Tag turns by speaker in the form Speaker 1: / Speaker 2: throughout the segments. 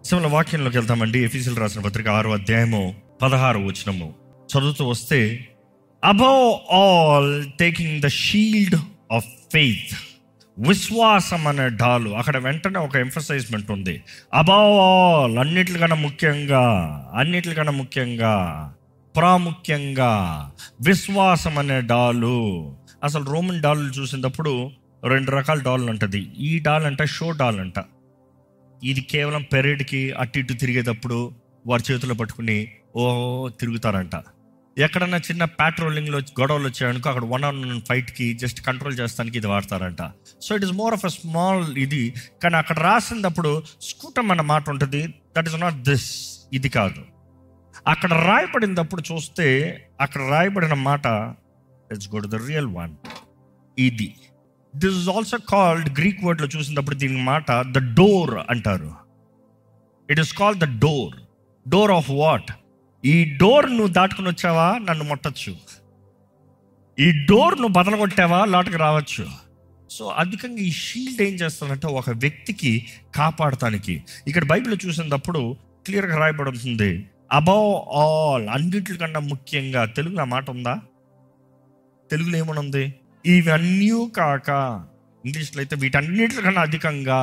Speaker 1: సిమిల వాక్యంలోకి వెళ్తామండి ఎఫీసీలు రాసిన పత్రిక ఆరో అధ్యాయము పదహారు వచనము చదువుతూ వస్తే above all taking the shield of faith విశ్వాసం అనే డాలు అక్కడ వెంటనే ఒక ఎంఫసైజ్మెంట్ ఉంది అబౌవ్ ఆల్ అన్నిటికన్నా ముఖ్యంగా అన్నిటికన్నా ముఖ్యంగా ప్రాముఖ్యంగా విశ్వాసం అనే డాలు అసలు రోమన్ డాలు చూసినప్పుడు రెండు రకాల డాల్ ఉంటుంది ఈ డాల్ అంట షో డాల్ అంట ఇది కేవలం పెరేడ్కి అటు ఇటు తిరిగేటప్పుడు వారి చేతిలో పట్టుకుని ఓ తిరుగుతారంట ఎక్కడన్నా చిన్న ప్యాట్రోలింగ్లో గొడవలు వచ్చాయనుకో అక్కడ వన్ ఆన్ వన్ ఫైట్కి జస్ట్ కంట్రోల్ చేస్తానికి ఇది వాడతారంట so it is more of a small ఇది కానీ అక్కడ రాసినప్పుడు స్కూటం అన్న మాట ఉంటుంది దట్ ఇస్ నాట్ దిస్ ఇది కాదు అక్కడ రాయబడినప్పుడు చూస్తే అక్కడ రాయబడిన మాట it's God the real one ఇది this is also called Greek వర్డ్లో చూసినప్పుడు దీని మాట ద డోర్ అంటారు it is called the door door of what ఈ డోర్ నువ్వు దాటుకుని వచ్చావా నన్ను ముట్టచ్చు ఈ డోర్ నువ్వు బదలగొట్టావా లోటుకు రావచ్చు సో అధికంగా ఈ షీల్డ్ ఏం చేస్తానంటే ఒక వ్యక్తికి కాపాడటానికి ఇక్కడ బైబిల్ చూసినప్పుడు క్లియర్గా రాయబడుతుంది అబౌవ్ ఆల్ అన్నిటికన్నా ముఖ్యంగా తెలుగులో ఆ మాట ఉందా తెలుగులో ఏమని ఉంది ఇవన్నీ కాక ఇంగ్లీష్లో అయితే వీటన్నిటికన్నా అధికంగా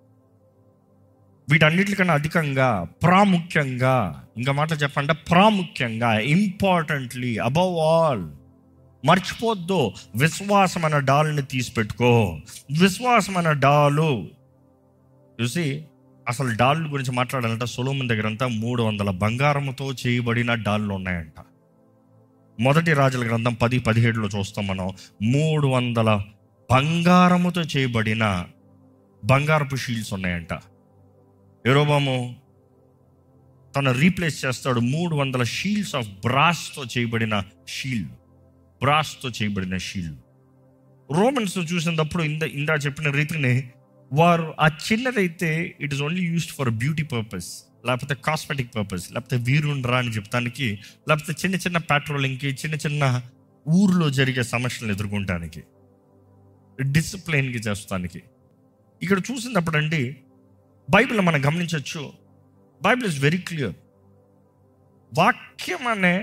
Speaker 1: వీటన్నిటికన్నా అధికంగా ప్రాముఖ్యంగా ఇంకా మాట చెప్పండి ప్రాముఖ్యంగా ఇంపార్టెంట్లీ అబౌవ్ ఆల్ మర్చిపోద్దు విశ్వాసం అన్న డాల్ని తీసి పెట్టుకో విశ్వాసం అన్న డాలు చూసి అసలు డాల్ గురించి మాట్లాడాలంటే సొలోమన్ దగ్గర అంతా మూడు వందల బంగారముతో చేయబడిన డాళ్ళు ఉన్నాయంట మొదటి రాజుల గ్రంథం పది పదిహేడులో చూస్తాం మనం మూడు వందల బంగారముతో చేయబడిన బంగారపు షీల్డ్స్ ఉన్నాయంట ఎరోబాము తను రీప్లేస్ చేస్తాడు మూడు వందల షీల్డ్స్ ఆఫ్ బ్రాస్తో చేయబడిన షీల్డ్ బ్రాస్తో చేయబడిన షీల్డ్ రోమన్స్ చూసినప్పుడు ఇందా ఇందా చెప్పిన రీతిని వారు ఆ చిన్నదైతే it is only used for beauty purpose లేకపోతే కాస్మెటిక్ పర్పస్ లేకపోతే వీరుండ్రా అని చెప్తానికి లేకపోతే చిన్న చిన్న పెట్రోలింగ్కి చిన్న చిన్న ఊర్లో జరిగే సమస్యలను ఎదుర్కొంటానికి డిసిప్లైన్కి చేస్తానికి ఇక్కడ చూసినప్పుడు అండి బైబిల్ మనం గమనించవచ్చు బైబిల్ ఇస్ వెరీ క్లియర్ వాక్యం అనే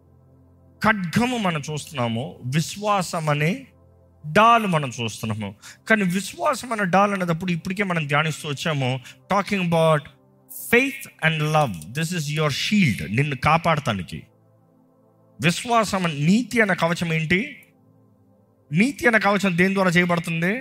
Speaker 1: ఖడ్గము మనం చూస్తున్నాము విశ్వాసం అనే డాల్ మనం చూస్తున్నాము కానీ విశ్వాసం అనే డాల్ అనేటప్పుడు ఇప్పటికే మనం ధ్యానిస్తూ వచ్చాము talking about faith and love this is your shield నిన్ను కాపాడటానికి విశ్వాసం అనే- నీతి అనే కవచం ఏంటి నీతి అనే కవచం దేని ద్వారా చేయబడుతుంది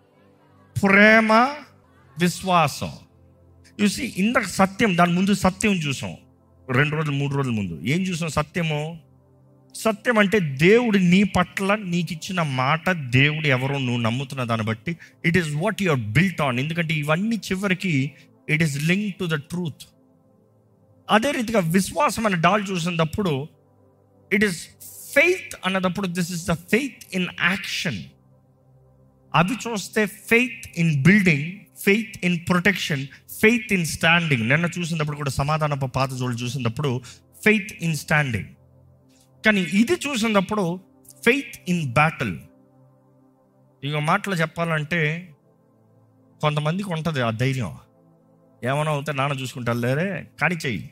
Speaker 1: ప్రేమ విశ్వాసం చూసి ఇందాక సత్యం దాని ముందు సత్యం చూసాం రెండు రోజులు మూడు రోజుల ముందు ఏం చూసాం సత్యము సత్యం అంటే దేవుడు నీ పట్ల నీకు ఇచ్చిన మాట దేవుడు ఎవరో నువ్వు నమ్ముతున్న దాన్ని బట్టి it is what your built on ఎందుకంటే ఇవన్నీ చివరికి it is link to the truth అదే రీతిగా విశ్వాసం అనే డాల్ చూసినప్పుడు ఇట్ ఈస్ ఫెయిత్ అన్నదప్పుడు this is the faith in action అవి చూస్తే faith in building faith in protection faith in standing నిన్న చూసినప్పుడు కూడా సమాధానపు పాత జోళ్ళు చూసినప్పుడు ఫెయిత్ ఇన్ స్టాండింగ్ కానీ ఇది చూసినప్పుడు ఫెయిత్ ఇన్ బ్యాటిల్ ఇక మాటలు చెప్పాలంటే కొంతమందికి ఉంటుంది ఆ ధైర్యం ఏమైనా అవుతే నాన్న చూసుకుంటారు లేరే కానీ చెయ్యి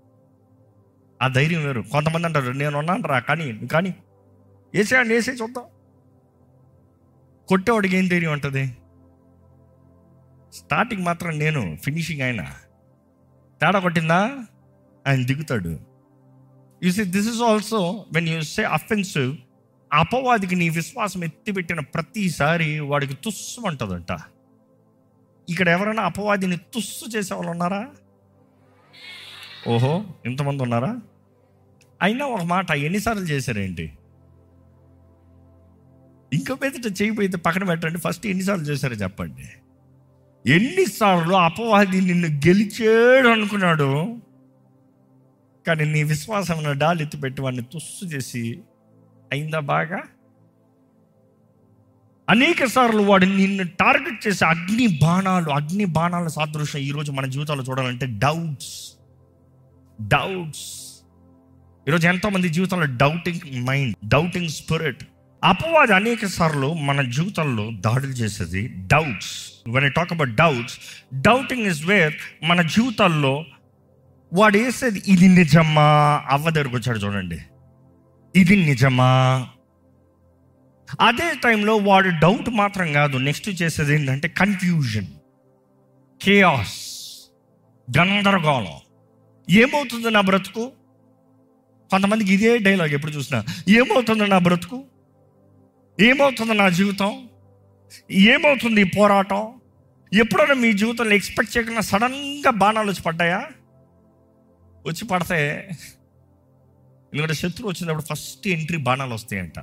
Speaker 1: ఆ ధైర్యం వేరు కొంతమంది అంటారు నేను ఉన్నాను రా కానీ నువ్వు కానీ వేసేయండి వేసే చూద్దాం కొట్టేవాడికి ఏం ధైర్యం ఉంటుంది స్టార్టింగ్ మాత్రం నేను ఫినిషింగ్ ఆయన తేడా కొట్టిందా ఆయన దిగుతాడు you see this is also when you say offensive అపవాదికి నీ విశ్వాసం ఎత్తిపెట్టిన ప్రతిసారి వాడికి తుస్సు అంటదంట ఇక్కడ ఎవరైనా అపవాదిని తుస్సు చేసే వాళ్ళు ఉన్నారా ఓహో ఇంతమంది ఉన్నారా అయినా ఒక మాట ఎన్నిసార్లు చేశారేంటి ఇంకా మీదట చేయబోయితే పక్కన పెట్టండి ఫస్ట్ ఎన్నిసార్లు చేశారో చెప్పండి ఎన్నిసార్లు అపవాది నిన్ను గెలిచాడు అనుకున్నాడు కానీ నీ విశ్వాసం డాల్ ఎత్తిపెట్టి వాడిని తుస్సు చేసి అయిందా బాగా అనేక సార్లు వాడు నిన్ను టార్గెట్ చేసే అగ్ని బాణాలు అగ్ని బాణాల సాదృశ్యం ఈరోజు మన జీవితాల్లో చూడాలంటే డౌట్స్ డౌట్స్ ఈరోజు ఎంతోమంది జీవితంలో డౌటింగ్ మైండ్ డౌటింగ్ స్పిరిట్ అపవాది అనేక సార్లు మన జీవితంలో దాడులు చేసేది doubts one I talk about doubts doubting is where మన జీవితాల్లో వాడు వేసేది ఇది నిజమా అవ్వ దగ్గరకు వచ్చాడు చూడండి ఇది నిజమా అదే టైంలో వాడు డౌట్ మాత్రం కాదు నెక్స్ట్ చేసేది ఏంటంటే కన్ఫ్యూజన్ కేయాస్ గందరగోళం ఏమవుతుంది నా బ్రతుకు కొంతమందికి ఇదే డైలాగ్ ఎప్పుడు చూసినా ఏమవుతుంది నా బ్రతుకు ఏమవుతుంది నా జీవితం ఏమవుతుంది ఈ పోరాటం ఎప్పుడైనా మీ జీవితంలో ఎక్స్పెక్ట్ చేయకుండా సడన్గా బాణాలు వచ్చి పడ్డాయా వచ్చి పడితే ఎందుకంటే శత్రువు వచ్చినప్పుడు ఫస్ట్ ఎంట్రీ బాణాలు వస్తాయంట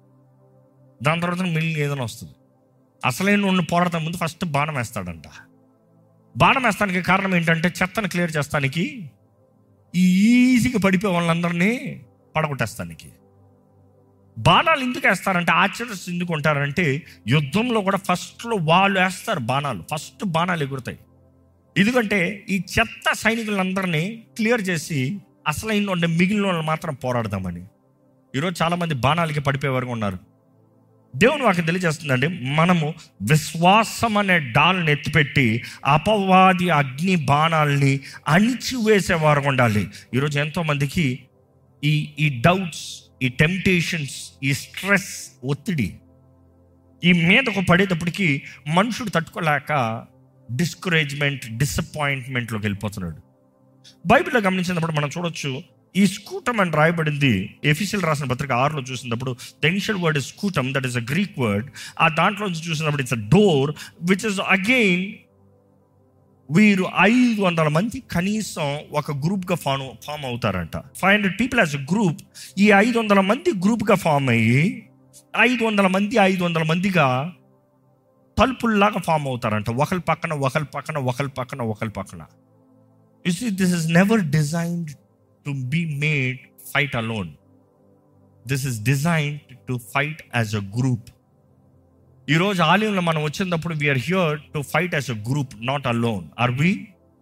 Speaker 1: దాని తర్వాత మిగిలిన ఏదైనా వస్తుంది అసలైన ఉన్న పోరాటం ముందు ఫస్ట్ బాణం వేస్తాడంట బాణం వేస్తానికి కారణం ఏంటంటే చెత్తను క్లియర్ చేస్తానికి ఈజీగా పడిపోయే వాళ్ళందరినీ పడగొట్టేస్తానికి బాణాలు ఎందుకు వేస్తారంటే ఆచరణస్ ఎందుకు ఉంటారంటే యుద్ధంలో కూడా ఫస్ట్లో వాళ్ళు వేస్తారు బాణాలు ఫస్ట్ బాణాలు ఎగురుతాయి ఎందుకంటే ఈ చెత్త సైనికులందరినీ క్లియర్ చేసి అసలైన ఉండే మిగిలిన వాళ్ళు మాత్రం పోరాడదామని ఈరోజు చాలామంది బాణాలకి పడిపోయే వరకు ఉన్నారు దేవుని వాకి తెలియజేస్తుందండి మనము విశ్వాసం అనే డాల్ని ఎత్తిపెట్టి అపవాది అగ్ని బాణాలని అణిచివేసేవారు ఉండాలి ఈరోజు ఎంతోమందికి ఈ ఈ డౌట్స్ ఈ టెంప్టేషన్స్ ఈ స్ట్రెస్ ఒత్తిడి ఈ మీదకు పడేటప్పటికి మనుషుడు తట్టుకోలేక డిస్కరేజ్మెంట్ డిసప్పాయింట్మెంట్లోకి వెళ్ళిపోతున్నాడు బైబిల్లో గమనించినప్పుడు మనం చూడొచ్చు ఈ స్కూటం అని రాయబడింది ఎఫీషియల్ రాసిన పత్రిక ఆరులో చూసినప్పుడు the initial word is scutum that is a Greek word ఆ దాంట్లో నుంచి చూసినప్పుడు it's a door which is again వీరు ఐదు వందల మంది కనీసం ఒక గ్రూప్గా ఫామ్ ఫామ్ అవుతారంట five hundred people as a group ఈ ఐదు వందల మంది గ్రూప్గా ఫామ్ అయ్యి ఐదు వందల మంది ఐదు వందల మందిగా తలుపుల్లాగా ఫామ్ అవుతారంట ఒకరి పక్కన ఒకరి పక్కన ఒకరి పక్కన ఒకరి పక్కన you see this is never designed to be made fight alone this is designed to fight as a group ఈరోజు ఆలయంలో మనం వచ్చినప్పుడు we are here to fight as a group not alone are we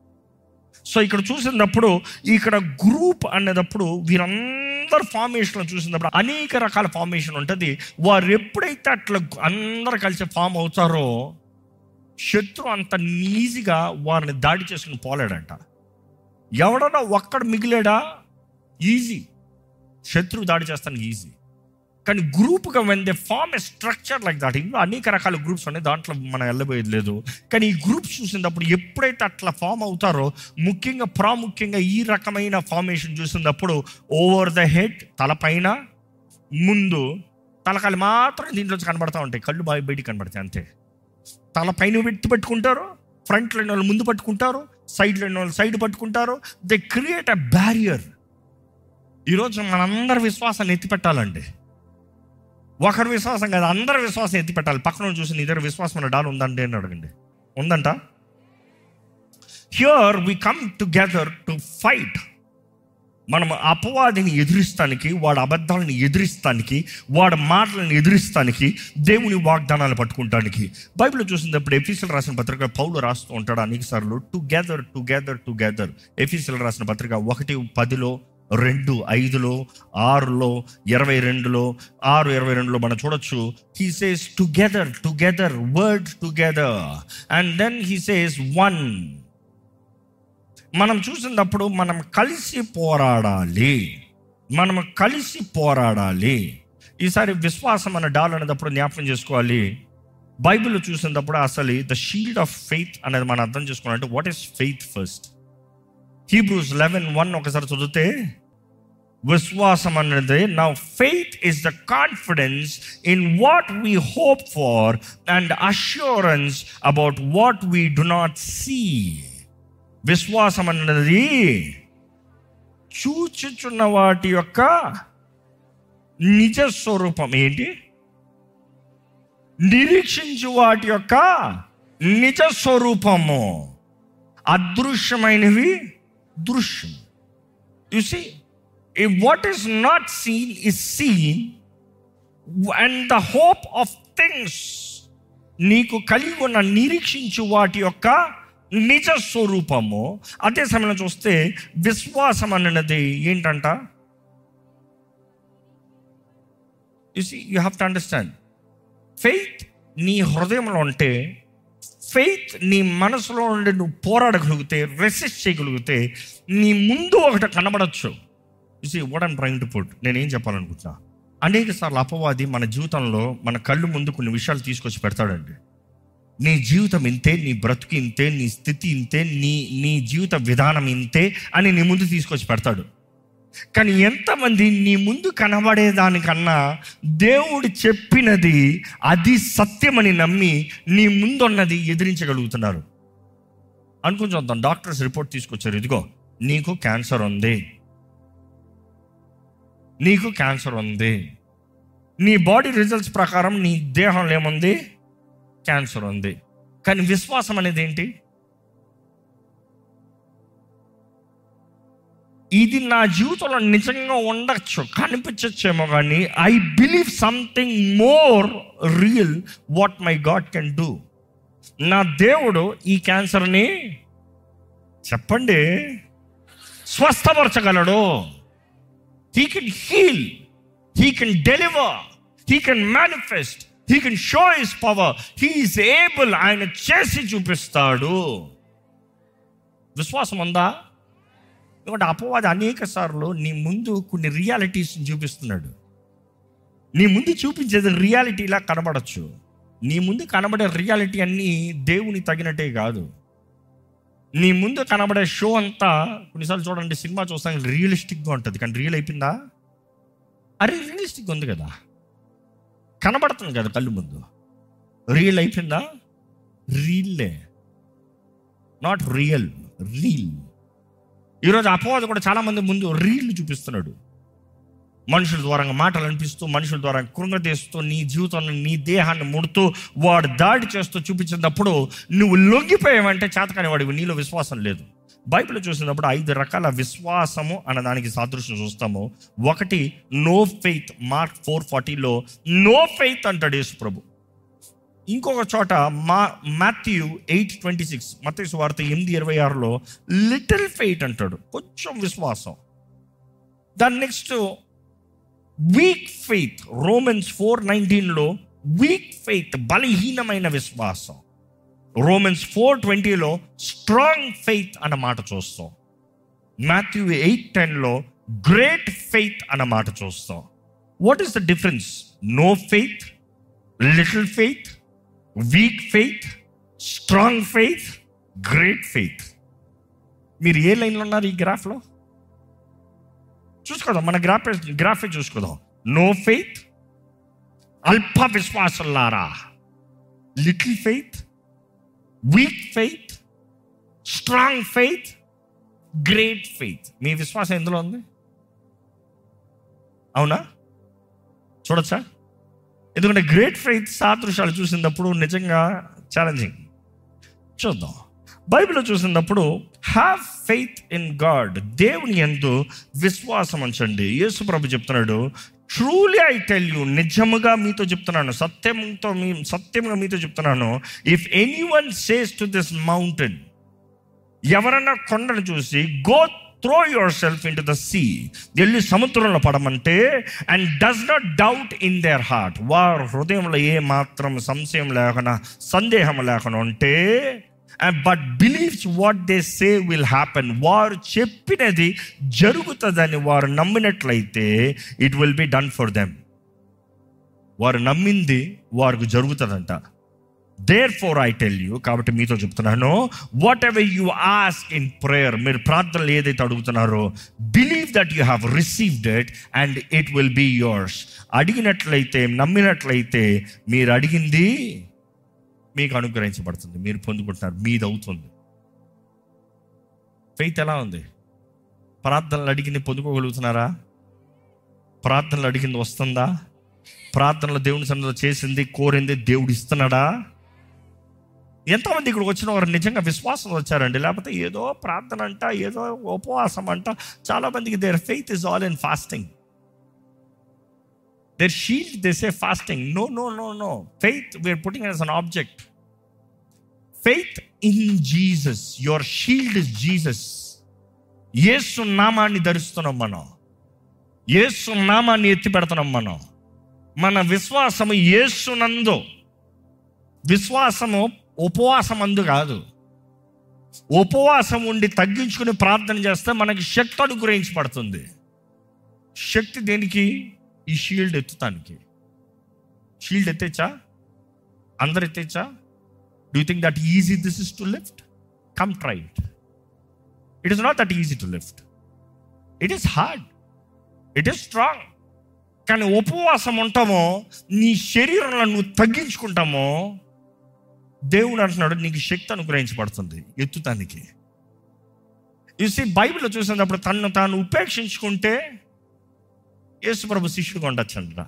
Speaker 1: so ఇక్కడ చూసినప్పుడు ఇక్కడ group అనేటప్పుడు వీరందరు formation చూసినప్పుడు అనేక రకాల ఫార్మేషన్ ఉంటుంది వారు ఎప్పుడైతే అట్లా అందరు కలిసి ఫామ్ అవుతారో శత్రు అంత ఈజీగా వారిని దాడి చేసుకుని పోలేడంట ఎవడన్నా ఒక్కడ మిగిలేడా ఈజీ శత్రువు దాడి చేస్తానికి ఈజీ కానీ గ్రూప్గా when they form a structure like that ఇంకా అనేక రకాల గ్రూప్స్ ఉన్నాయి దాంట్లో మనం వెళ్ళబోయేది లేదు కానీ ఈ గ్రూప్స్ చూసినప్పుడు ఎప్పుడైతే అట్లా ఫామ్ అవుతారో ముఖ్యంగా ప్రాముఖ్యంగా ఈ రకమైన ఫార్మేషన్ చూసినప్పుడు ఓవర్ ద హెడ్ తలపైన ముందు తలకాలు మాత్రం దీంట్లోంచి కనబడతా ఉంటాయి కళ్ళు బాగా బయటికి కనబడతాయి అంతే తల పైన పెట్టి పట్టుకుంటారు ఫ్రంట్ లైన్ వాళ్ళు ముందు పట్టుకుంటారు సైడ్ లైన్ వాళ్ళు సైడ్ పట్టుకుంటారు దే క్రియేట్ అ బ్యారియర్ ఈరోజు మనందరి విశ్వాసాన్ని ఎత్తిపెట్టాలండి ఒకరి విశ్వాసం కాదు అందరి విశ్వాసం ఎత్తిపెట్టాలి పక్కన చూసి నీ దగ్గర విశ్వాసం అనే డాల్ ఉందంటే అని అడగండి ఉందంట here we come together to fight మనం అపవాదిని ఎదిరిస్తానికి వాడి అబద్ధాలను ఎదిరిస్తానికి వాడి మాటలను ఎదిరిస్తానికి దేవుని వాగ్దానాలు పట్టుకుంటానికి బైబిల్ చూసినప్పుడు ఎఫీసీలు రాసిన పత్రిక పౌలు రాస్తూ ఉంటాడు అనేక సార్లు టుగెదర్ టుగెదర్ టుగెదర్ ఎఫీసీలు రాసిన పత్రిక ఒకటి పదిలో రెండు ఐదులో ఆరులో ఇరవై రెండులో ఆరు ఇరవై రెండులో మనం చూడొచ్చు he says together together word together and then he says one మనం చూసినప్పుడు మనం కలిసి పోరాడాలి మనం కలిసి పోరాడాలి ఈసారి విశ్వాసం అనే డాల్ అనేటప్పుడు జ్ఞాపకం చేసుకోవాలి బైబిల్ చూసినప్పుడు అసలు ద షీల్డ్ ఆఫ్ ఫెయిత్ అనేది మనం అర్థం చేసుకోవాలంటే what is faith first Hebrews eleven one ఒకసారి చదివితే విశ్వాసం అనేది నా faith is the confidence in what we hope for and assurance about what we do not see విశ్వాసం అన్నది చూచుచున్న వాటి యొక్క నిజ స్వరూపం ఏంటి నిరీక్షించు వాటి యొక్క నిజ స్వరూపము అదృశ్యమైనవి దృశ్యం you see what is not seen is seen and the hope of things నీకు కలిగి ఉన్న నిరీక్షించు వాటి యొక్క నిజ స్వరూపము అదే సమయంలో చూస్తే విశ్వాసం అన్నది ఏంటంట you see you have to understand faith నీ హృదయంలో ఉంటే ఫెయిత్ నీ మనసులో ఉండి నువ్వు పోరాడగలిగితే రెసిస్ట్ చేయగలిగితే నీ ముందు ఒకటి కనబడచ్చు see what I'm trying to put నేనేం చెప్పాలనుకుంటున్నా అనేక సార్లు అపవాది మన జీవితంలో మన కళ్ళు ముందు కొన్ని విషయాలు తీసుకొచ్చి పెడతాడండి నీ జీవితం ఇంతే నీ బ్రతుకు ఇంతే నీ స్థితి ఇంతే నీ నీ జీవిత విధానం ఇంతే అని నీ ముందు తీసుకొచ్చి పెడతాడు కానీ ఎంతమంది నీ ముందు కనబడేదానికన్నా దేవుడు చెప్పినది అది సత్యమని నమ్మి నీ ముందున్నది ఎదిరించగలుగుతున్నారు అనుకుని చూద్దాం డాక్టర్స్ రిపోర్ట్ తీసుకొచ్చారు ఇదిగో నీకు క్యాన్సర్ ఉంది నీకు క్యాన్సర్ ఉంది నీ బాడీ రిజల్ట్స్ ప్రకారం నీ దేహంలో ఏముంది క్యాన్సర్ ఉంది కానీ విశ్వాసం అనేది ఏంటి ఇది నా జీవితంలో నిజంగా ఉండొచ్చు కనిపించచ్చేమో కానీ I believe something more real what my God can do నా దేవుడు ఈ క్యాన్సర్ని చెప్పండి స్వస్థపరచగలడు he can heal he can deliver he can manifest he can show his power he is able ఆయన చేసి చూపిస్తాడు విశ్వాసం ఉందా ఎందుకంటే అపవాది అనేక సార్లు నీ ముందు కొన్ని రియాలిటీస్ చూపిస్తున్నాడు నీ ముందు చూపించేది రియాలిటీలా కనబడచ్చు నీ ముందు కనబడే రియాలిటీ అన్నీ దేవుని తగినట్టే కాదు నీ ముందు కనబడే షో అంతా కొన్నిసార్లు చూడండి సినిమా చూస్తానికి రియలిస్టిక్గా ఉంటుంది కానీ రియల్ అయిపోయిందా అరే రియలిస్టిక్ ఉంది కదా కనబడుతుంది కదా కళ్ళు ముందు రియల్ అయిపోయిందా రీల్లే నాట్ రియల్ రీల్ ఈరోజు అపవాది కూడా చాలా మంది ముందు రీల్ చూపిస్తున్నాడు మనుషుల ద్వారా మాటలు అనిపిస్తూ మనుషుల ద్వారా కృంగతీస్తూ నీ జీవితాన్ని నీ దేహాన్ని ముడుతూ వాడు దాడి చేస్తూ చూపించినప్పుడు నువ్వు లొంగిపోయావంటే చేతకాని వాడివి నీలో విశ్వాసం లేదు బైబిల్ చూసినప్పుడు ఐదు రకాల విశ్వాసము అన్న దానికి సాదృశ్యం చూస్తాము ఒకటి నో ఫెయిత్ మార్క్ ఫోర్ ఫార్టీలో నో ఫెయిత్ అంటాడు యేసు ప్రభు ఇంకొక చోట మా మాథ్యూ ఎయిట్ ట్వంటీ సిక్స్ మతేసు వార్త ఎనిమిది ఇరవై ఆరులో లిటిల్ ఫెయిట్ అంటాడు కొంచెం విశ్వాసం దాని next weak faith Romans four నైన్టీన్లో వీక్ ఫెయిత్ బలహీనమైన విశ్వాసం రోమన్స్ ఫోర్ ట్వంటీలో స్ట్రాంగ్ ఫెయిత్ అన్న మాట చూస్తాం మాథ్యూ ఎయిట్ టెన్లో గ్రేట్ ఫెయిత్ అన్న మాట చూస్తాం what is the difference no faith little faith weak faith strong faith great faith మీరు ఏ లైన్లో ఉన్నారు ఈ గ్రాఫ్లో చూసుకోదాం మన గ్రాఫ్ గ్రాఫే చూసుకోదాం నో ఫెయిత్ అల్ప విశ్వాసంలారా little faith weak faith strong faith great faith మీ విశ్వాసం ఎందులో ఉంది అవునా చూడొచ్చా ఎందుకంటే గ్రేట్ ఫెయిత్ సాదృశ్యాలు చూసినప్పుడు నిజంగా ఛాలెంజింగ్ చూద్దాం బైబిల్లో చూసినప్పుడు హ్యావ్ ఫెయిత్ ఇన్ గాడ్ దేవుని ఎందు విశ్వాసం ఉంచండి యేసు ప్రభు చెప్తున్నాడు ట్రూలీ ఐ టెల్ యూ నిజముగా మీతో చెప్తున్నాను సత్యంతో మీ సత్యంగా మీతో చెప్తున్నాను if anyone says to this mountain ఎవరన్నా కొండను చూసి go throw yourself into the sea వెళ్ళి సముద్రంలో పడమంటే and does not doubt in their heart వారు హృదయంలో ఏ మాత్రం సంశయం లేకుండా సందేహం లేకుండా ఉంటే but believes what they say will happen వారు చెప్పినది జరుగుతుందని వారు నమ్మినట్లయితే it will be done for them వారు నమ్మింది వారికి జరుగుతుందంట therefore I tell you కాబట్టి మీతో చెప్తున్నాను whatever you ask in prayer మీరు ప్రార్థనలు ఏదైతే అడుగుతున్నారో believe that you have received it and it will be yours అడిగినట్లయితే నమ్మినట్లయితే మీరు అడిగింది మీకు అనుగ్రహించబడుతుంది మీరు పొందుకుంటున్నారు మీది అవుతుంది ఫెయిత్ ఎలా ఉంది ప్రార్థనలు అడిగింది పొందుకోగలుగుతున్నారా ప్రార్థనలు అడిగింది వస్తుందా ప్రార్థనలు దేవుని సన్నిధిలో చేసింది కోరింది దేవుడు ఇస్తున్నాడా ఎంతమంది ఇక్కడికి వచ్చిన వారు నిజంగా విశ్వాసం వచ్చారండి లేకపోతే ఏదో ప్రార్థన అంట ఏదో ఉపవాసం అంట చాలా మందికి their faith is all in fasting their shield they say fasting no no no no faith we are putting as an object faith in Jesus your shield is Jesus Yesu నామాన్ని ధరిస్తున్నాం మనం యేసు నామాన్ని ఎత్తి పెడుతున్నాం మనం మన విశ్వాసము యేసునందు విశ్వాసము ఉపవాసం అందు కాదు ఉపవాసం ఉండి తగ్గించుకుని ప్రార్థన చేస్తే మనకి శక్తి అనుగ్రహించబడుతుంది శక్తి దేనికి ఈ షీల్డ్ ఎత్తుతానికి షీల్డ్ ఎత్తేచ్చా అందరు ఎత్తేచ్చా do think that easy this is to lift come try it it is not that easy to lift it is hard it is strong కానీ ఉపవాసం ఉంటామో నీ శరీరంలో నువ్వు తగ్గించుకుంటామో దేవుడు అంటున్నాడు నీకు శక్తి అనుగ్రహించబడుతుంది ఎత్తుతానికి చూసి బైబిల్లో చూసినప్పుడు తను తాను ఉపేక్షించుకుంటే యేసుప్రభు శిష్యుడు ఉండొచ్చంట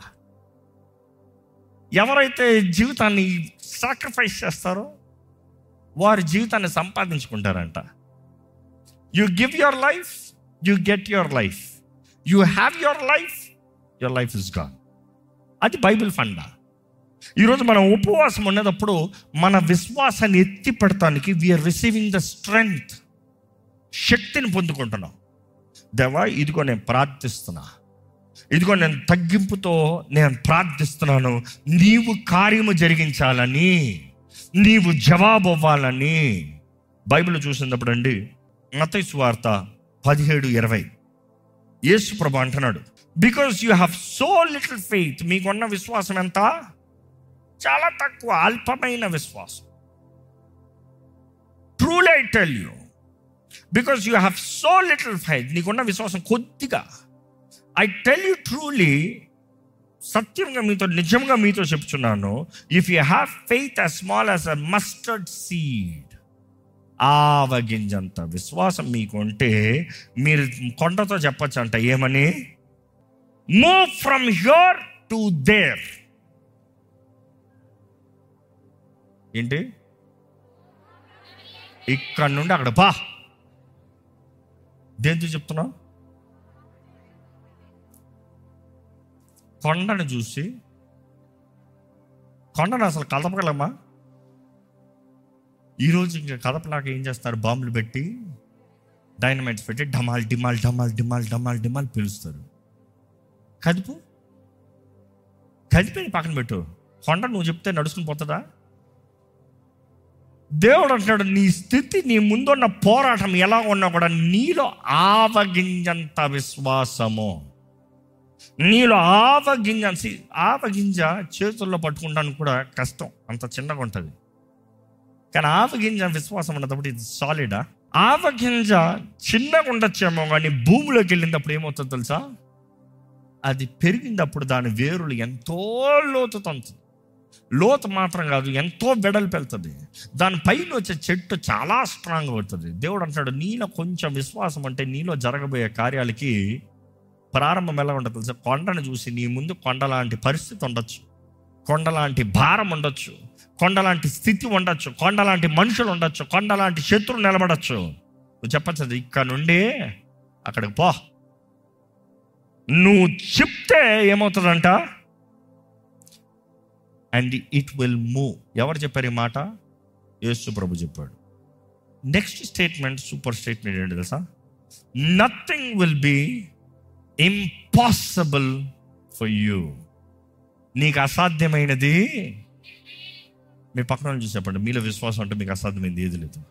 Speaker 1: ఎవరైతే జీవితాన్ని సాక్రిఫైస్ చేస్తారో వారి జీవితాన్ని సంపాదించుకుంటారంట you give your life you get your life you have your life your life is gone అది బైబిల్ ఫండా ఈరోజు మనం ఉపవాసం ఉన్నప్పుడు మన విశ్వాసాన్ని ఎత్తి పెడతానికి వీఆర్ రిసీవింగ్ ద స్ట్రెంగ్త్ శక్తిని పొందుకుంటున్నాం దేవా ఇదిగో నేను ప్రార్థిస్తున్నా ఇదిగో నేను తగ్గింపుతో నేను ప్రార్థిస్తున్నాను నీవు కార్యము జరిగించాలని నీవు జవాబు అవ్వాలని బైబిల్ చూసినప్పుడు అండి మతై వార్త పదిహేడు ఇరవై యేసు ప్రభు అంటున్నాడు because you have so little faith మీకున్న విశ్వాసం ఎంత చాలా తక్కువ అల్పమైన విశ్వాసం truly I tell you because you have so little faith నీకున్న విశ్వాసం కొద్దిగా ఐ టెల్ యూ ట్రూలీ సత్యంగా మీతో నిజంగా మీతో చెప్తున్నాను if you have faith as small as a mustard seed ఆవగింజంత విశ్వాసం మీకు ఉంటే మీరు కొండతో చెప్పచ్చు అంట ఏమని move from here to there ఏంటి ఇక్కడ నుండి అక్కడ పా దేంతో చెప్తున్నావు కొండను చూసి కొండను అసలు కదపగలమా ఈరోజు ఇంకా కదపలాక ఏం చేస్తారు బాంబులు పెట్టి డైనమైట్స్ పెట్టి డమాల్ డిమాల్ డమాల్ డిమాల్ డమాల్ డిమాల్ పిలుస్తారు కదుపు కదిపి పక్కన పెట్టు కొండ నువ్వు చెప్తే నడుచుకుని పోతుందా దేవుడు అంటున్నాడు నీ స్థితి నీ ముందున్న పోరాటం ఎలా ఉన్నా కూడా నీలో ఆవగింజంత విశ్వాసము నీలో ఆవగింజ see, ఆవగింజ చేతుల్లో పట్టుకుంటానికి కూడా కష్టం అంత చిన్నగా ఉంటుంది కానీ ఆవగింజ విశ్వాసం ఉన్నప్పుడు ఇది సాలిడా ఆవగింజ చిన్నగా ఉండొచ్చేమో కానీ భూమిలోకి వెళ్ళినప్పుడు ఏమవుతుందో తెలుసా అది పెరిగినప్పుడు దాని వేరులు ఎంతో లోతు తంతుంది లోతు మాత్రం కాదు ఎంతో వెడల్పు వెళ్తుంది దాని పైన వచ్చే చెట్టు చాలా స్ట్రాంగ్ అవుతుంది దేవుడు అంటాడు నీలో కొంచెం విశ్వాసం అంటే నీలో జరగబోయే కార్యాలకి ప్రారంభం ఎలా ఉంటుంది తెలుసా కొండను చూసి నీ ముందు కొండలాంటి పరిస్థితి ఉండొచ్చు కొండలాంటి భారం ఉండొచ్చు కొండలాంటి స్థితి ఉండొచ్చు కొండలాంటి మనుషులు ఉండొచ్చు కొండలాంటి శత్రువు నిలబడచ్చు నువ్వు చెప్పచ్చు అది ఇక్కడ నుండి అక్కడికి పో నువ్వు చెప్తే ఏమవుతుందంట అండ్ ఇట్ విల్ మూవ్ ఎవరు చెప్పారు ఈ మాట యేసు ప్రభు చెప్పాడు నెక్స్ట్ స్టేట్మెంట్ సూపర్ స్టేట్మెంట్ ఏంటి తెలుసా nothing will be impossible for you నీకు అసాధ్యమైనది మీ పక్కన నుంచి చెప్పండి మీలో విశ్వాసం అంటే మీకు అసాధ్యమైంది ఏది లేదు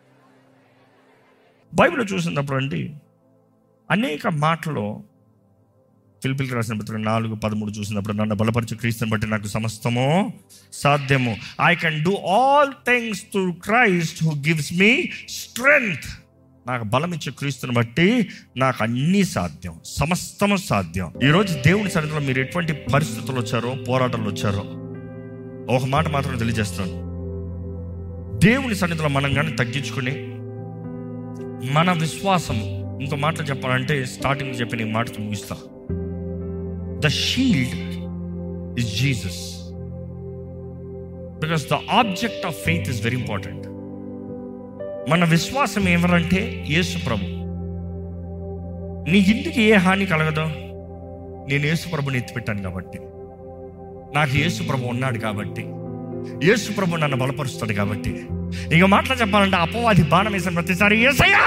Speaker 1: బైబిల్ చూసినప్పుడు అండి అనేక మాటలు ఫిలిపిల్కి రాసిన పత్రిక నాలుగు పదమూడు చూసినప్పుడు నన్ను బలపరిచి క్రీస్తుని బట్టి నాకు సమస్తము సాధ్యము I can do all things to Christ who gives me strength నాకు బలం ఇచ్చే క్రీస్తుని బట్టి నాకు అన్నీ సాధ్యం సమస్తము సాధ్యం ఈరోజు దేవుని సన్నిధిలో మీరు ఎటువంటి పరిస్థితులు వచ్చారో పోరాటాలు వచ్చారో ఒక మాట మాత్రం తెలియజేస్తాను దేవుని సన్నిధిలో మనం కానీ తగ్గించుకుని మన విశ్వాసము ఇంకో మాట చెప్పాలంటే స్టార్టింగ్ చెప్పిన ఈ మాటతో ముగిస్తా the shield is Jesus because the object of faith is very important మన విశ్వాసం ఎవరంటే యేసు ప్రభు నీ ఇంటికి ఏ హాని కలగదు నేను యేసు ప్రభుని ఎత్తిపెట్టాను కాబట్టి నాకు యేసు ప్రభు ఉన్నాడు కాబట్టి యేసు ప్రభు నన్ను బలపరుస్తాడు కాబట్టి ఇక మాటలు చెప్పాలంటే అపవాది బాణం వేసిన ప్రతిసారి ఏసయ్యా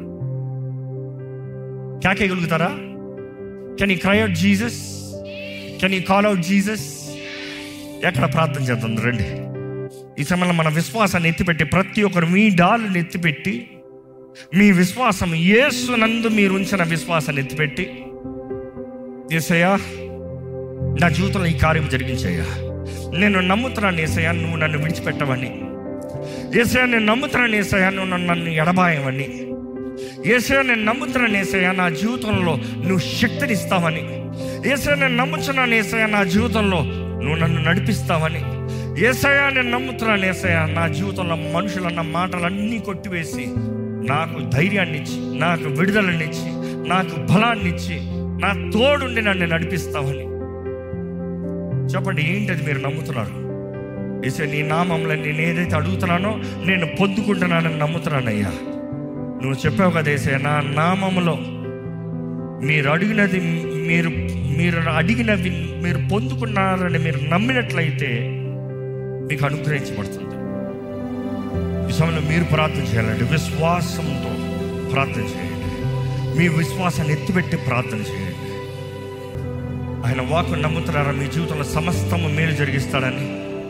Speaker 1: కేకేయగలుగుతారా can you cry out Jesus can you call out Jesus ఎక్కడ ప్రార్థన చేద్దాం రండి ఈ సమయంలో మన విశ్వాసాన్ని ఎత్తిపెట్టి ప్రతి ఒక్కరు మీ డాలుని ఎత్తిపెట్టి మీ విశ్వాసం యేసు నందు మీరు ఉంచిన విశ్వాసాన్ని ఎత్తిపెట్టి ఏసయ్యా నా జీవితంలో ఈ కార్యం జరిగించయ్యా నేను నమ్ముతున్నాను ఏసయ్యా నువ్వు నన్ను విడిచిపెట్టవని ఏసయ్యా నేను నమ్ముతున్నాను ఏసయ్యా నువ్వు నన్ను నన్ను ఎడబాయవని ఏసయ్యా నేను నమ్ముతున్నాను ఏసయ్యా నా జీవితంలో నువ్వు శక్తిని ఇస్తావని ఏసయ్యా నేను నమ్ముతున్నాను ఏసయ్యా నా జీవితంలో నువ్వు నన్ను నడిపిస్తావని ఏసయ్యా నేను నమ్ముతున్నాను ఏసయ్యా నా జీవితంలో మనుషులన్న మాటలన్నీ కొట్టివేసి నాకు ధైర్యాన్ని ఇచ్చి నాకు విడుదలనిచ్చి నాకు బలాన్ని ఇచ్చి నా తోడుండి నన్ను నడిపిస్తావని చెప్పండి ఏంటది మీరు నమ్ముతున్నారు ఏసే నీ నామంలో నేను ఏదైతే అడుగుతున్నానో నేను పొందుకుంటున్నానని నమ్ముతున్నానయ్యా నువ్వు చెప్పావు కదా ఏసే నా నామములో మీరు అడిగినది మీరు మీరు అడిగినవి మీరు పొందుకున్నారని మీరు నమ్మినట్లయితే మీకు అనుగ్రహించబడుతుంది ఈ సమయంలో మీరు ప్రార్థన చేయాలండి విశ్వాసంతో ప్రార్థన చేయండి మీ విశ్వాసాన్ని ఎత్తిపెట్టి ప్రార్థన చేయండి ఆయన వాకు నమ్ముతున్నారా మీ జీవితంలో సమస్తము మేలు జరిగిస్తాడని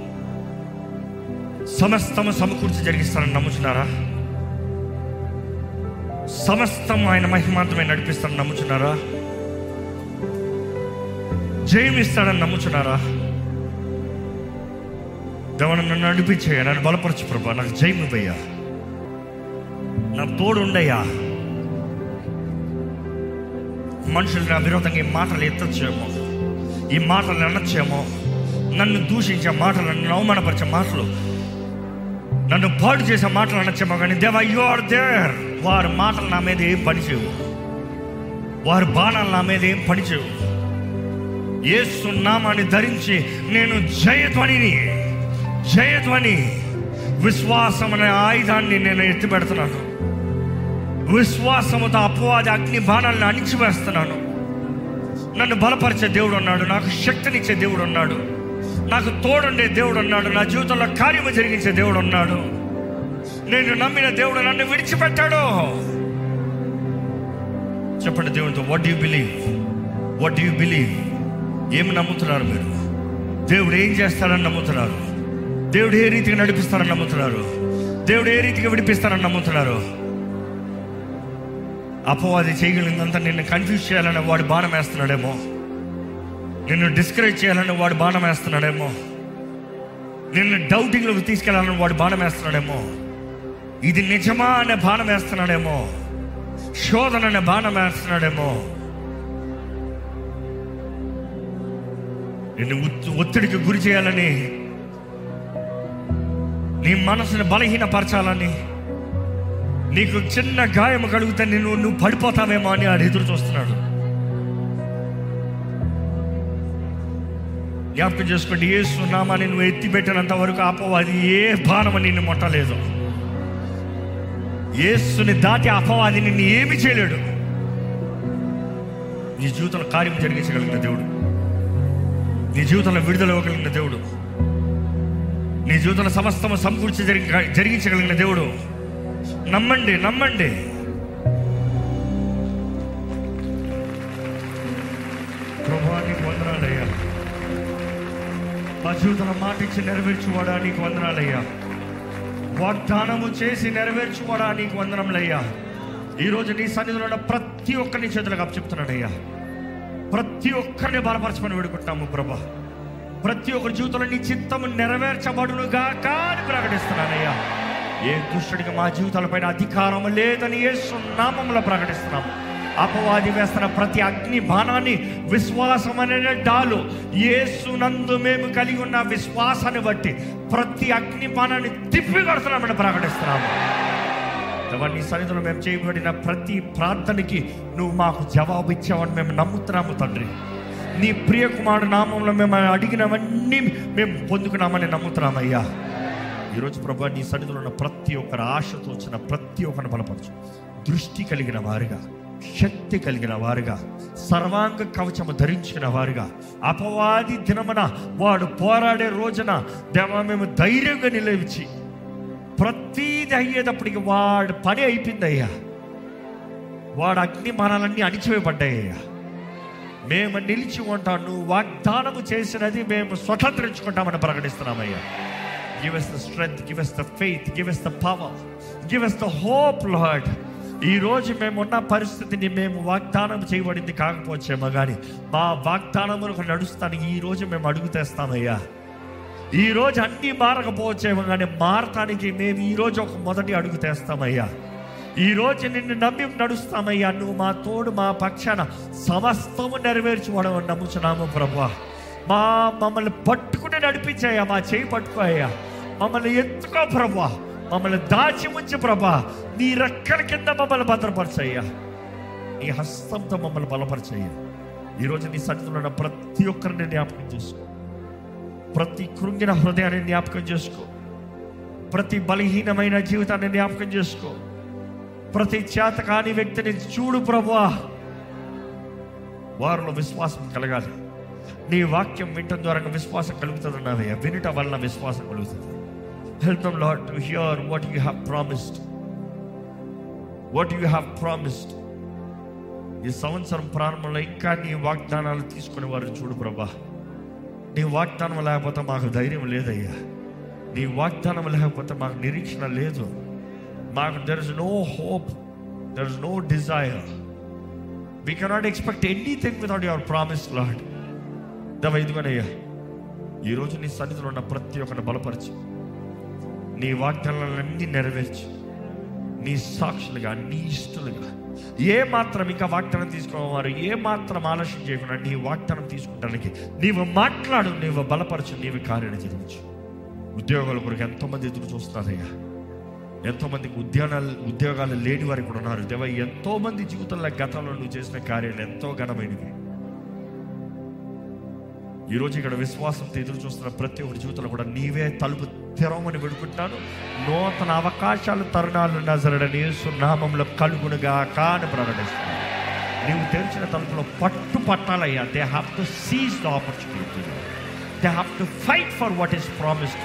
Speaker 1: సమస్తము సమకూర్చి జరిగిస్తాడని నమ్ముతున్నారా సమస్తం ఆయన మహిమాంతమే నడిపిస్తాడని నమ్ముతున్నారా జయం ఇస్తాడని నమ్ముతున్నారా దేవన నన్ను నడిపించేయ నన్ను బలపరచు ప్రభా నాకు జయం ఇవ్వయ్యా నా తోడు ఉండయ్యా మనుషులు నా విరోధంగా ఈ మాటలు ఎత్తచ్చేమో ఈ మాటలు అనొచ్చేమో నన్ను దూషించే మాటలు నన్ను అవమానపరిచే మాటలు నన్ను పాడు చేసే మాటలు అనొచ్చేమో కానీ దేవా యు ఆర్ దేర్ వారి మాటలు నా మీద ఏం పనిచేయవు వారి బాణాలు నా మీద ఏం పనిచేయవు యేసు నామాన్ని ధరించి నేను జయధ్వనిని జయధ్వని విశ్వాసం అనే ఆయుధాన్ని నేను ఎత్తి పెడుతున్నాను విశ్వాసముతో అపవాది అగ్ని బాణాలను అణిచివేస్తున్నాను నన్ను బలపరిచే దేవుడు ఉన్నాడు నాకు శక్తినిచ్చే దేవుడు ఉన్నాడు నాకు తోడుండే దేవుడు ఉన్నాడు నా జీవితంలో కార్యము జరిగించే దేవుడు ఉన్నాడు నేను నమ్మిన దేవుడు నన్ను విడిచిపెట్టాడు చెప్పండి దేవునితో what you believe what you believe ఏమి నమ్ముతున్నారు మీరు దేవుడు ఏం చేస్తాడని నమ్ముతున్నారు దేవుడు ఏ రీతిగా నడిపిస్తారని నమ్ముతున్నారు దేవుడు ఏ రీతిగా విడిపిస్తారని నమ్ముతున్నారు అపవాది చేయగలిగిందంతా నిన్ను కన్ఫ్యూజ్ చేయాలని వాడు బాణం వేస్తున్నాడేమో నిన్ను డిస్కరేజ్ చేయాలని వాడు బాణం వేస్తున్నాడేమో నిన్ను డౌటింగ్లోకి తీసుకెళ్లాలని వాడు బాణం వేస్తున్నాడేమో ఇది నిజమా అనే బాణం వేస్తున్నాడేమో శోధన అనే బాణం వేస్తున్నాడేమో నిన్ను ఒత్తి- ఒత్తిడికి గురి చేయాలని నీ మనసుని బలహీనపరచాలని నీకు చిన్న గాయం కలుగుతే నిన్ను నువ్వు పడిపోతావేమో అని ఆడు ఎదురు చూస్తున్నాడు జ్ఞాపకం చేసుకోండి ఏ సున్నామాని నువ్వు ఎత్తిపెట్టినంత వరకు అపవాది ఏ బాణం నిన్ను ముట్టలేదు యేసుని దాటి అపవాది నిన్ను ఏమి చేయలేడు నీ జీవితంలో కార్యం జరిగించగలిగిన దేవుడు నీ జీవితంలో విడుదల ఇవ్వగలిగిన దేవుడు నీ జీవితంలో సమస్తము సమకూర్చి జరిగి జరిగించగలిగిన దేవుడు నమ్మండి నమ్మండి ప్రభా నీకు వందనాలయ్యా మా జీవితంలో మాట ఇచ్చి నెరవేర్చువాడా నీకు వందనాలయ్యా వాగ్దానము చేసి నెరవేర్చువాడా నీకు వందనములయ్యా ఈరోజు నీ సన్నిధిలో ఉన్న ప్రతి ఒక్కరిని చేతులకు అప్పచెప్తున్నాడయ్యా ప్రతి ఒక్కరిని బలపరచమని వేడుకుంటాము ప్రభా ప్రతి ఒక్కరి జీవితంలో నీ చిత్తము నెరవేర్చబడునుగా కానీ ప్రకటిస్తున్నానయ్యా ఏ దుష్టుడికి మా జీవితాలపైన అధికారం లేదని యేసు నామంలో ప్రకటిస్తున్నాము అపవాది వేస్తున్న ప్రతి అగ్ని బాణాన్ని విశ్వాసం అనే డాలు యేసునందు మేము కలిగి ఉన్న విశ్వాసాన్ని బట్టి ప్రతి అగ్ని బాణాన్ని తిప్పి కొడుతున్నామని ప్రకటిస్తున్నాము దేవా, నీ సన్నిధిలో మేము చేయబడిన ప్రతి ప్రార్థనకి నువ్వు మాకు జవాబు ఇచ్చావని మేము నమ్ముతున్నాము తండ్రి నీ ప్రియ కుమారుడు నామంలో మేము అడిగినవన్నీ మేము పొందుకున్నామని నమ్ముతున్నామయ్యా ఈరోజు ప్రభా నీ సన్నిధిలో ఉన్న ప్రతి ఒక్కరి ఆశతో వచ్చిన ప్రతి ఒక్కరిని బలపరచు దృష్టి కలిగిన వారుగా శక్తి కలిగిన వారుగా సర్వాంగ కవచము ధరించిన వారుగా అపవాది దినమున వాడు పోరాడే రోజున దేవా మేము ధైర్యంగా నిలవించి ప్రతీది అయ్యేటప్పటికి వాడు పని అయిపోయిందయ్యా వాడు అగ్ని బాణాలన్నీ అణిచివేయబడ్డాయ్యా మేము నిలిచి ఉంటాం నువ్వు వాగ్దానము చేసినది మేము స్వతంత్రించుకుంటామని ప్రకటిస్తున్నామయ్యా give us the strength give us the faith give us the power give us the hope Lord ఈ రోజు మేము ఉన్న పరిస్థితిని మేము వాగ్దానం చేయబడింది కాకపోవచ్చేమో కానీ మా వాగ్దానములకు నడుస్తానికి ఈ రోజు మేము అడుగు తెస్తామయ్యా ఈ రోజు అన్ని మారకపోవచ్చేమో కానీ మారటానికి మేము ఈ రోజు ఒక మొదటి అడుగు తెస్తామయ్యా ఈ రోజు నిన్ను నమ్మి నడుస్తామయ్యా నువ్వు మా తోడు మా పక్షాన సమస్తము నెరవేర్చుకోవడం నమ్ముచున్నాము ప్రభా మా మమ్మల్ని పట్టుకుని నడిపించాయా మా చేయి పట్టుకోయ్యా మమ్మల్ని ఎత్తుకో ప్రభా మమ్మల్ని దాచి ఉంచి ప్రభా నీ రెక్కల కింద మమ్మల్ని భద్రపరచయ్యా నీ హస్తంతో మమ్మల్ని బలపరచయ్యా ఈరోజు నీ సన్నిధిలో ఉన్న ప్రతి ఒక్కరిని జ్ఞాపకం చేసుకో ప్రతి కృంగిన హృదయాన్ని జ్ఞాపకం చేసుకో ప్రతి బలహీనమైన జీవితాన్ని జ్ఞాపకం చేసుకో ప్రతి చేతకాని వ్యక్తిని చూడు ప్రభువా వారిలో విశ్వాసం కలగాలి నీ వాక్యం వినటం ద్వారా విశ్వాసం కలుగుతుంది అన్నావయ్యా వినుట వలన విశ్వాసం కలుగుతుంది help them Lord to hear what you have promised what you have promised ఈ సంవత్సరం ప్రారంభంలో ఇంకా నీ వాగ్దానాలు తీసుకునే వారిని చూడు ప్రభా నీ వాగ్దానం లేకపోతే మాకు ధైర్యం లేదయ్యా నీ వాగ్దానం లేకపోతే మాకు నిరీక్షణ లేదు మాకు there is no hope there is no desire we cannot expect anything without your promise Lord దవ ఇదిగోనయ్యా ఈరోజు నీ సన్నిధిలో ఉన్న ప్రతి ఒక్కరిని బలపరిచి నీ వాగ్దానాలన్నీ నెరవేర్చి నీ సాక్షులుగా నీ ఇష్టలుగా ఏ మాత్రం ఇంకా వాగ్దానం తీసుకోవారు ఏ మాత్రం ఆలస్యం చేయకుండా నీ వాగ్దానం తీసుకుంటానికి నీవు మాట్లాడు నీవు బలపరచు నీవు కార్యం జరిగించు ఉద్యోగాల కొరకు ఎంతోమంది ఎదురు చూస్తున్నారయ్యా ఎంతోమందికి ఉద్యానాలు ఉద్యోగాలు లేని వారు కూడా ఉన్నారు దేవ ఎంతో మంది జీవితంలో గతంలో నువ్వు చేసిన కార్యాలు ఎంతో ఘనమైనవి ఈరోజు ఇక్కడ విశ్వాసంతో ఎదురు చూస్తున్న ప్రతి ఒక్కరి జీవితంలో కూడా నీవే తలుపు తెరవమని పెడుకుంటాను నూతన అవకాశాలు తరుణాలు నజరడని సున్నామంలో కలుగునుగా కాని ప్రకటిస్తాను నీవు తెరిచిన తలుపులో పట్టు పట్టాలయ్యా they have to seize the opportunity they have to fight for what is promised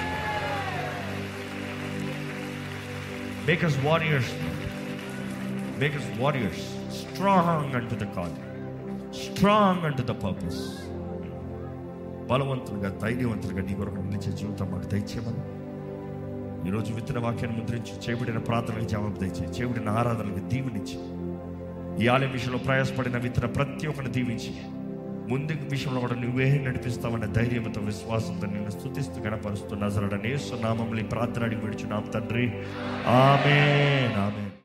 Speaker 1: make us warriors make us warriors strong unto the call strong unto the purpose బలవంతులుగా ధైర్యవంతులుగా నీ కొరకు నిలిచే జీవితం మాకు దయచేయమని ఈరోజు విత్తన వాక్యాన్ని ముద్రించి చేయబడిన ప్రార్థనలకు జవాబు దయచేయి చేయబడిన ఆరాధనలకు దీవెనిచ్చి ఈ ఆలయ విషయంలో ప్రయాసపడిన విత్తన ప్రతి ఒక్కరిని దీవించి ముందు విషయంలో కూడా నువ్వే నడిపిస్తావన్న ధైర్యంతో విశ్వాసంతో నిన్ను స్థుతిస్తూ గణపరుస్తూ నజరడనే సున్నామంలో ఈ ప్రార్థన అడిగి విడుచున్నాం తండ్రి ఆమె ఆమె